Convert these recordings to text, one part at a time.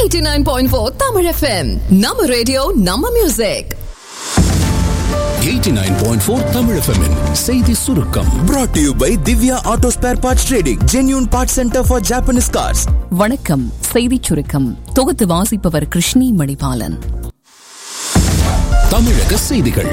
89.4 Tamil FM. நம்ம radio நம்ம music 89.4 Tamil FM -இன் செய்தி சுருக்கம் brought to you by Divya Auto Spare Parts Trading, genuine parts center for Japanese cars. வணக்கம் செய்திச் சுருக்கம் தொகுத்து வாசிப்பவர் கிருஷ்ணி மணிபாலன் தமிழக செய்திகள்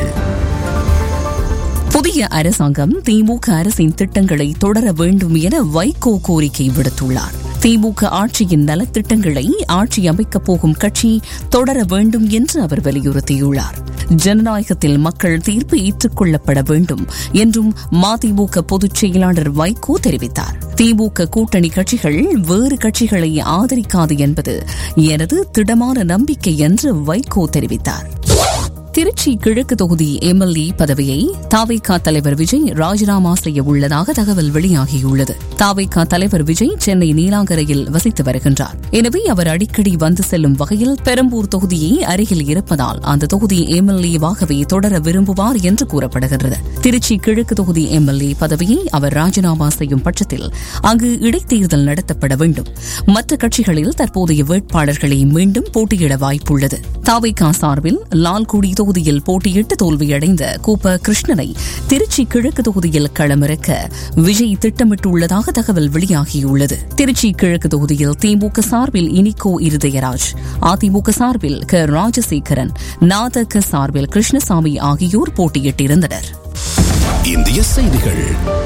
புதிய அரசாங்கம் திமுக அரசின் திட்டங்களை தொடர வேண்டும் என வைகோ கோரிக்கை விடுத்துள்ளார் திமுக ஆட்சியின் நலத்திட்டங்களை ஆட்சி அமைக்கப் போகும் கட்சி தொடர வேண்டும் என்று அவர் வலியுறுத்தியுள்ளார் ஜனநாயகத்தில் மக்கள் தீர்ப்பு ஏற்றுக்கொள்ளப்பட வேண்டும் என்றும் மதிமுக பொதுச் செயலாளர் வைகோ தெரிவித்தார் திமுக கூட்டணி கட்சிகள் வேறு கட்சிகளை ஆதரிக்காது என்பது எனது திடமான நம்பிக்கை என்று வைகோ தெரிவித்தார் திருச்சி கிழக்கு தொகுதி எம்எல்ஏ பதவியை தாவைக்கா தலைவர் விஜய் ராஜினாமா செய்ய உள்ளதாக தகவல் வெளியாகியுள்ளது தாவைக்கா தலைவர் விஜய் சென்னை நீலாங்கரையில் வசித்து வருகின்றார் எனவே அவர் அடிக்கடி வந்து செல்லும் வகையில் பெரம்பூர் தொகுதியை அருகில் இருப்பதால் அந்த தொகுதி எம்எல்ஏவாகவே தொடர விரும்புவார் என்று கூறப்படுகிறது திருச்சி கிழக்கு தொகுதி எம்எல்ஏ பதவியை அவர் ராஜினாமா செய்யும் பட்சத்தில் அங்கு இடைத்தேர்தல் நடத்தப்பட வேண்டும் மற்ற கட்சிகளில் தற்போதைய வேட்பாளர்களை மீண்டும் போட்டியிட வாய்ப்புள்ளது தாவைக்கா சார்பில் லால்குடி தொகுதியில் போட்டியிட்டு தோல்வியடைந்த கூப்ப கிருஷ்ணனை திருச்சி கிழக்கு தொகுதியில் களமிறக்க விஜய் திட்டமிட்டுள்ளதாக தகவல் வெளியாகியுள்ளது திருச்சி கிழக்கு தொகுதியில் திமுக சார்பில் இனிகோ இருதயராஜ் அதிமுக சார்பில் க ராஜசேகரன் நாதக சார்பில் கிருஷ்ணசாமி ஆகியோர் போட்டியிட்டிருந்தனர் இந்திய செய்திகள்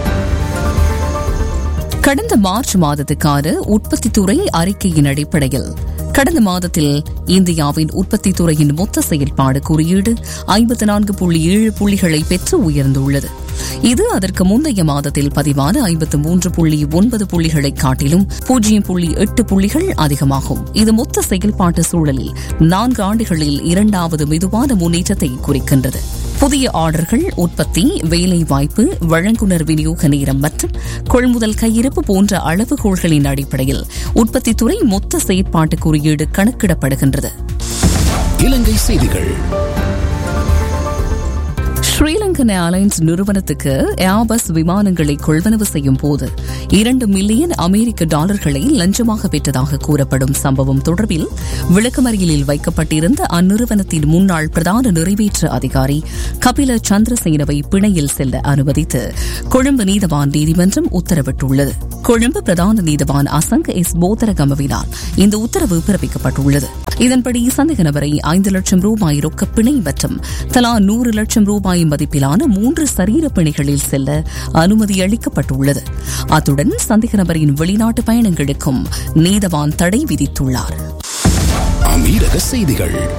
கடந்த மார்ச் மாதத்துக்கான உற்பத்தித்துறை அறிக்கையின் அடிப்படையில் கடந்த மாதத்தில் இந்தியாவின் உற்பத்தி துறையின் மொத்த செயல்பாடு குறியீடு ஐம்பத்தி நான்கு புள்ளி ஏழு புள்ளிகளை பெற்று உயர்ந்துள்ளது இது அதற்கு முந்தைய மாதத்தில் பதிவான ஐம்பத்து மூன்று புள்ளி ஒன்பது புள்ளிகளை காட்டிலும் பூஜ்ஜியம் புள்ளி எட்டு புள்ளிகள் அதிகமாகும் இது மொத்த செயல்பாட்டு சூழலில் நான்கு ஆண்டுகளில் இரண்டாவது மெதுவான முன்னேற்றத்தை குறிக்கின்றது புதிய ஆர்டர்கள் உற்பத்தி வேலைவாய்ப்பு வழங்குனர் விநியோக நேரம் மற்றும் கொள்முதல் கையிருப்பு போன்ற அளவுகோள்களின் அடிப்படையில் உற்பத்தித்துறை மொத்த செயற்பாட்டு குறியீடு கணக்கிடப்படுகின்றது இலங்கை செய்திகள் ஸ்ரீலங்கன் ஏர்லைன்ஸ் நிறுவனத்துக்கு ஏர்பஸ் விமானங்களை கொள்வனவு செய்யும் போது இரண்டு மில்லியன் அமெரிக்க டாலர்களை லஞ்சமாக பெற்றதாக கூறப்படும் சம்பவம் தொடர்பில் விளக்கமறியலில் வைக்கப்பட்டிருந்த அந்நிறுவனத்தின் முன்னாள் பிரதான நிறைவேற்று அதிகாரி கபில சந்திரசேனவை பிணையில் செல்ல அனுமதித்து கொழும்பு நீதவான் நீதிமன்றம் உத்தரவிட்டுள்ளது கொழும்பு பிரதான நீதவான் அசங்க எஸ் போதரகமவினால் இந்த உத்தரவு பிறப்பிக்கப்பட்டுள்ளது இதன்படி சந்தேக நபரை ஐந்து லட்சம் ரூபாய் ரொக்க பிணை மற்றும் தலா நூறு லட்சம் ரூபாய் மதிப்பிலான மூன்று சரீர பிணைகளில் செல்ல அனுமதி அளிக்கப்பட்டுள்ளது அத்துடன் சந்தேக நபரின் வெளிநாட்டு பயணங்களுக்கும் நீதவான் தடை விதித்துள்ளார் அமீரக செய்திகள்